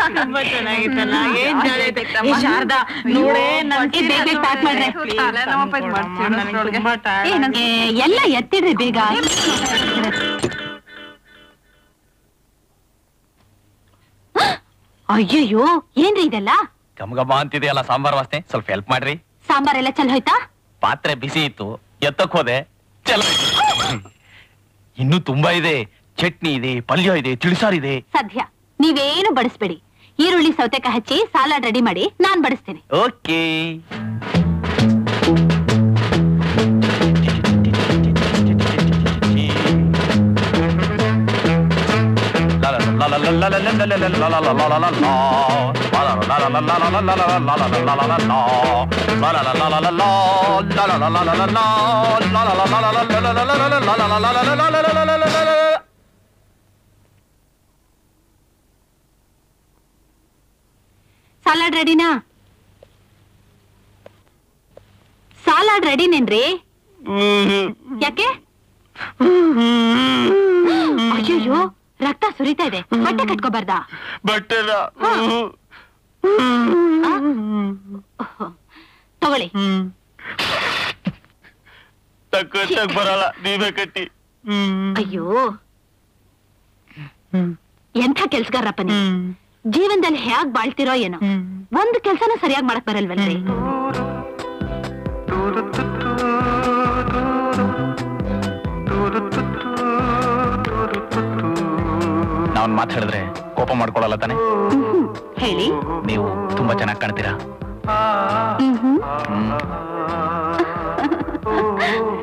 ತುಂಬಾ ಚೆನ್ನಾಗಿತ್ತಲ್ಲ ಏನ್ ಜಾಲಿ ಐತೆ ಏ, ಶಾರದಾ ನೋಡೇ ನನ್ ಏ, ಬೇಗ ಬೇಗ pack ಮಾಡ್ರೆ. ಏ, ನನ್- ಏ, ಎಲ್ಲ ಎತ್ತಿಡ್ರಿ ಬೇಗ ಅಯ್ಯಯ್ಯೋ ಏನ್ರಿ ಇದೆಲ್ಲ ಗಮಗಮ ಅಂತಿದೆಯಲ್ಲ ಸಾಂಬಾರ್ ವಾಸನೆ ಸ್ವಲ್ಪ ಹೆಲ್ಪ್ ಮಾಡ್ರಿ ಸಾಂಬಾರೆಲ್ಲ ಚಲ್ ಹೋಯ್ತಾ ಪಾತ್ರೆ ಬಿಸಿ ಇತ್ತು ಎತ್ತಕ್ ಹೋದೆ ಚಲ ಇನ್ನೂ ತುಂಬಾ ಇದೆ ಚಟ್ನಿ ಇದೆ ಪಲ್ಯ ಇದೆ ತಿಳಿಸಾರಿದೆ ಸದ್ಯ ನೀವೇನು ಬಡಿಸ್ಬೇಡಿ ಈರುಳ್ಳಿ ಸೌತೆಕಾಯಿ ಹಚ್ಚಿ ಸಾಲಾಡ್ ರೆಡಿ ಮಾಡಿ ನಾನ್ ಬಡಿಸ್ತೀನಿ ಓಕೆ ಸಾಲಾಡ್ ರೆಡಿನಾ ಸಾಲಾಡ್ ರೆಡಿನೇನ್ರಿ ಯಾಕೆ ಅಯ್ಯಯ್ಯೋ ರಕ್ತ ಸುರಿತಾ ಇದೆ ಬಟ್ಟೆ ಕಟ್ಕೋಬಾರ್ದಾ ಬಟ್ಟೆನ ತಗೊಳ್ಳಿ ತಕ್ಕ ಬರಲ್ಲ ನೀವೇ ಕಟ್ಟಿ ಅಯ್ಯೋ ಎಂಥ ಕೆಲ್ಸಗಾರಪ್ಪ ನೀವು ಜೀವನದಲ್ಲಿ ಹೇಗ್ ಬಾಳ್ತಿರೋ ಏನೋ ಒಂದು ಕೆಲ್ಸನೂ ಸರಿಯಾಗಿ ಮಾಡಕ್ ಬರಲ್ವಲ್ರಿ ನಾವ್ ಮಾತಾಡಿದ್ರೆ ಕೋಪ ಮಾಡ್ಕೊಳಲ್ಲ ತಾನೆ ಹ್ಮ್. ಹೇಳಿ ನೀವು ತುಂಬಾ ಚೆನ್ನಾಗಿ ಕಾಣ್ತೀರಾ ಹ್ಮ್ ಹ್ಮ್. ಹ್ಮ್.